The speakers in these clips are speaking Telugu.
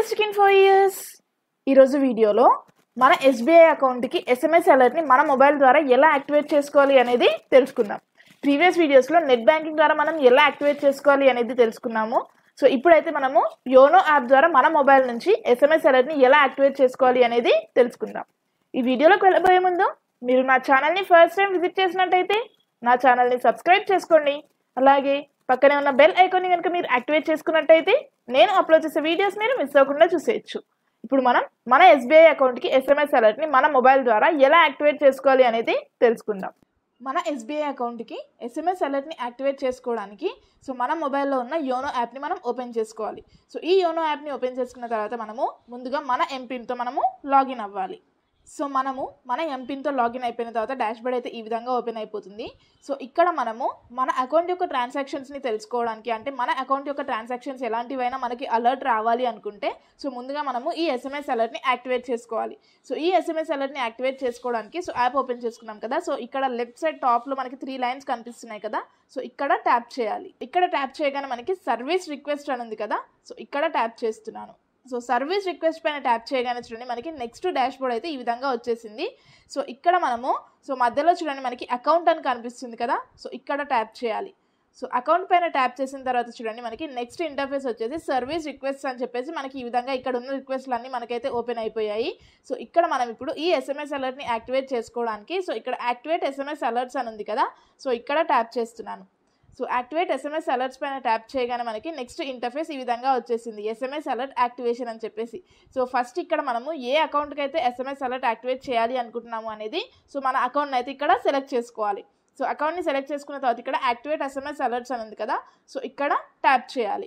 జస్ట్ ఇన్ ఫోర్ ఇయర్స్ ఈరోజు వీడియోలో మన ఎస్బీఐ అకౌంట్కి ఎస్ఎంఎస్ అలర్ట్ని మన మొబైల్ ద్వారా ఎలా యాక్టివేట్ చేసుకోవాలి అనేది తెలుసుకుందాం ప్రీవియస్ వీడియోస్లో నెట్ బ్యాంకింగ్ ద్వారా మనం ఎలా యాక్టివేట్ చేసుకోవాలి అనేది తెలుసుకున్నాము సో ఇప్పుడైతే మనము యోనో యాప్ ద్వారా మన మొబైల్ నుంచి ఎస్ఎంఎస్ అలర్ట్ని ఎలా యాక్టివేట్ చేసుకోవాలి అనేది తెలుసుకుందాం ఈ వీడియోలోకి వెళ్ళబోయే ముందు మీరు నా ఛానల్ని ఫస్ట్ టైం విజిట్ చేసినట్టయితే నా ఛానల్ని సబ్స్క్రైబ్ చేసుకోండి అలాగే పక్కనే ఉన్న బెల్ ఐకాన్ని కనుక మీరు యాక్టివేట్ చేసుకున్నట్టయితే నేను అప్లోడ్ చేసే వీడియోస్ మీరు మిస్ అవ్వకుండా చూసేయచ్చు ఇప్పుడు మనం మన ఎస్బీఐ అకౌంట్కి ఎస్ఎంఎస్ అలర్ట్ని మన మొబైల్ ద్వారా ఎలా యాక్టివేట్ చేసుకోవాలి అనేది తెలుసుకుందాం మన ఎస్బీఐ అకౌంట్కి ఎస్ఎంఎస్ అలర్ట్ని యాక్టివేట్ చేసుకోవడానికి సో మన మొబైల్లో ఉన్న యోనో యాప్ని మనం ఓపెన్ చేసుకోవాలి సో ఈ యోనో యాప్ని ఓపెన్ చేసుకున్న తర్వాత మనము ముందుగా మన ఎంపిన్తో మనము లాగిన్ అవ్వాలి సో మనము మన ఎంపిన్తో లాగిన్ అయిపోయిన తర్వాత డాష్బోర్డ్ అయితే ఈ విధంగా ఓపెన్ అయిపోతుంది సో ఇక్కడ మనము మన అకౌంట్ యొక్క ట్రాన్సాక్షన్స్ని తెలుసుకోవడానికి అంటే మన అకౌంట్ యొక్క ట్రాన్సాక్షన్స్ ఎలాంటివైనా మనకి అలర్ట్ రావాలి అనుకుంటే సో ముందుగా మనము ఈ ఎస్ఎంఎస్ అలర్ట్ని యాక్టివేట్ చేసుకోవాలి సో ఈ ఎస్ఎంఎస్ అలర్ట్ని యాక్టివేట్ చేసుకోవడానికి సో యాప్ ఓపెన్ చేసుకున్నాం కదా సో ఇక్కడ లెఫ్ట్ సైడ్ టాప్లో మనకి త్రీ లైన్స్ కనిపిస్తున్నాయి కదా సో ఇక్కడ ట్యాప్ చేయాలి ఇక్కడ ట్యాప్ చేయగానే మనకి సర్వీస్ రిక్వెస్ట్ అని ఉంది కదా సో ఇక్కడ ట్యాప్ చేస్తున్నాను సో సర్వీస్ రిక్వెస్ట్ పైన ట్యాప్ చేయగానే చూడండి మనకి నెక్స్ట్ డాష్ బోర్డ్ అయితే ఈ విధంగా వచ్చేసింది సో ఇక్కడ మనము సో మధ్యలో చూడండి మనకి అకౌంట్ అని కనిపిస్తుంది కదా సో ఇక్కడ ట్యాప్ చేయాలి సో అకౌంట్ పైన ట్యాప్ చేసిన తర్వాత చూడండి మనకి నెక్స్ట్ ఇంటర్ఫేస్ వచ్చేసి సర్వీస్ రిక్వెస్ట్ అని చెప్పేసి మనకి ఈ విధంగా ఇక్కడ ఉన్న రిక్వెస్ట్లు అన్నీ మనకైతే ఓపెన్ అయిపోయాయి సో ఇక్కడ మనం ఇప్పుడు ఈ ఎస్ఎంఎస్ అలర్ట్ని యాక్టివేట్ చేసుకోవడానికి సో ఇక్కడ యాక్టివేట్ ఎస్ఎంఎస్ అలర్ట్స్ అని ఉంది కదా సో ఇక్కడ ట్యాప్ చేస్తున్నాను సో యాక్టివేట్ ఎస్ఎంఎస్ అలర్ట్స్ పైన ట్యాప్ చేయగానే మనకి నెక్స్ట్ ఇంటర్ఫేస్ ఈ విధంగా వచ్చేసింది ఎస్ఎంఎస్ అలర్ట్ యాక్టివేషన్ అని చెప్పేసి సో ఫస్ట్ ఇక్కడ మనము ఏ అకౌంట్కి అయితే ఎస్ఎంఎస్ అలర్ట్ యాక్టివేట్ చేయాలి అనుకుంటున్నాము అనేది సో మన అకౌంట్ని అయితే ఇక్కడ సెలెక్ట్ చేసుకోవాలి సో అకౌంట్ని సెలెక్ట్ చేసుకున్న తర్వాత ఇక్కడ యాక్టివేట్ ఎస్ఎంఎస్ అలర్ట్స్ అని ఉంది కదా సో ఇక్కడ ట్యాప్ చేయాలి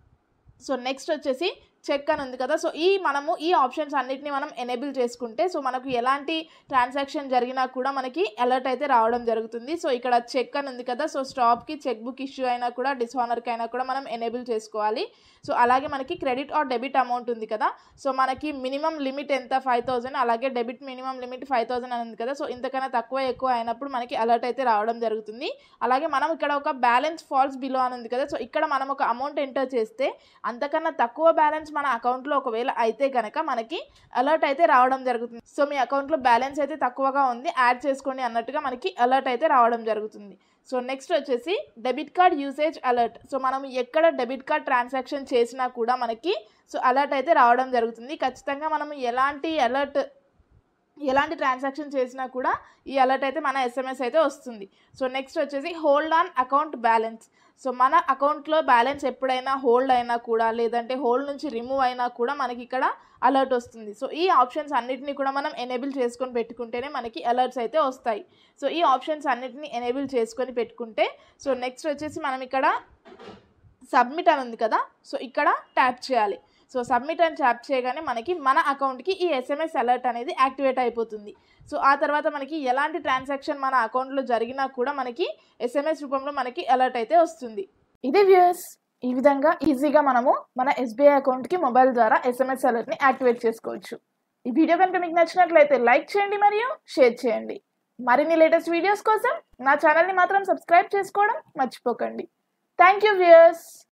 సో నెక్స్ట్ వచ్చేసి చెక్ అని ఉంది కదా సో ఈ మనము ఈ ఆప్షన్స్ అన్నిటిని మనం ఎనేబుల్ చేసుకుంటే సో మనకు ఎలాంటి ట్రాన్సాక్షన్ జరిగినా కూడా మనకి అలర్ట్ అయితే రావడం జరుగుతుంది సో ఇక్కడ చెక్ అని ఉంది కదా సో స్టాప్కి చెక్ బుక్ ఇష్యూ అయినా కూడా డిస్హానర్కి అయినా కూడా మనం ఎనేబుల్ చేసుకోవాలి సో అలాగే మనకి క్రెడిట్ ఆర్ డెబిట్ అమౌంట్ ఉంది కదా సో మనకి మినిమం లిమిట్ ఎంత ఫైవ్ థౌసండ్ అలాగే debit minimum limit five thousand అని ఉంది కదా సో ఇంతకన్నా తక్కువ ఎక్కువ అయినప్పుడు మనకి అలర్ట్ అయితే రావడం జరుగుతుంది అలాగే మనం ఇక్కడ ఒక బ్యాలెన్స్ ఫాల్స్ బిలో అని ఉంది కదా సో ఇక్కడ మనం ఒక అమౌంట్ ఎంటర్ చేస్తే అంతకన్నా తక్కువ బ్యాలెన్స్ మన అకౌంట్లో ఒకవేళ అయితే కనుక మనకి అలర్ట్ అయితే రావడం జరుగుతుంది సో మీ అకౌంట్లో బ్యాలెన్స్ అయితే తక్కువగా ఉంది యాడ్ చేసుకోండి అన్నట్టుగా మనకి అలర్ట్ అయితే రావడం జరుగుతుంది సో నెక్స్ట్ వచ్చేసి debit card usage alert so మనం ఎక్కడ డెబిట్ కార్డ్ ట్రాన్సాక్షన్ చేసినా కూడా మనకి సో అలర్ట్ అయితే రావడం జరుగుతుంది ఖచ్చితంగా మనం ఎలాంటి అలర్ట్ ఎలాంటి ట్రాన్సాక్షన్ చేసినా కూడా ఈ అలర్ట్ అయితే మన ఎస్ఎంఎస్ అయితే వస్తుంది సో నెక్స్ట్ వచ్చేసి hold on account balance so మన అకౌంట్లో బ్యాలెన్స్ ఎప్పుడైనా హోల్డ్ అయినా కూడా లేదంటే హోల్డ్ నుంచి రిమూవ్ అయినా కూడా మనకి ఇక్కడ అలర్ట్ వస్తుంది సో ఈ ఆప్షన్స్ అన్నిటిని కూడా మనం ఎనేబుల్ చేసుకొని పెట్టుకుంటేనే మనకి అలర్ట్స్ అయితే వస్తాయి సో ఈ ఆప్షన్స్ అన్నిటిని ఎనేబుల్ చేసుకొని పెట్టుకుంటే సో నెక్స్ట్ వచ్చేసి మనం ఇక్కడ సబ్మిట్ అని ఉంది కదా సో ఇక్కడ ట్యాప్ చేయాలి సో సబ్మిట్ అని ట్యాప్ చేయగానే మనకి మన అకౌంట్కి ఈ ఎస్ఎంఎస్ అలర్ట్ అనేది యాక్టివేట్ అయిపోతుంది సో ఆ తర్వాత మనకి ఎలాంటి ట్రాన్సాక్షన్ మన అకౌంట్లో జరిగినా కూడా మనకి ఎస్ఎంఎస్ రూపంలో మనకి అలర్ట్ అయితే వస్తుంది ఇదే వ్యూస్ ఈ విధంగా ఈజీగా మనము మన ఎస్బీఐ అకౌంట్కి మొబైల్ ద్వారా ఎస్ఎంఎస్ అలర్ట్ని యాక్టివేట్ చేసుకోవచ్చు ఈ వీడియో కనుక మీకు నచ్చినట్లయితే లైక్ చేయండి మరియు షేర్ చేయండి మరిన్ని లేటెస్ట్ వీడియోస్ కోసం నా ఛానల్ని మాత్రం సబ్స్క్రైబ్ చేసుకోవడం మర్చిపోకండి థ్యాంక్ యూ వ్యూయర్స్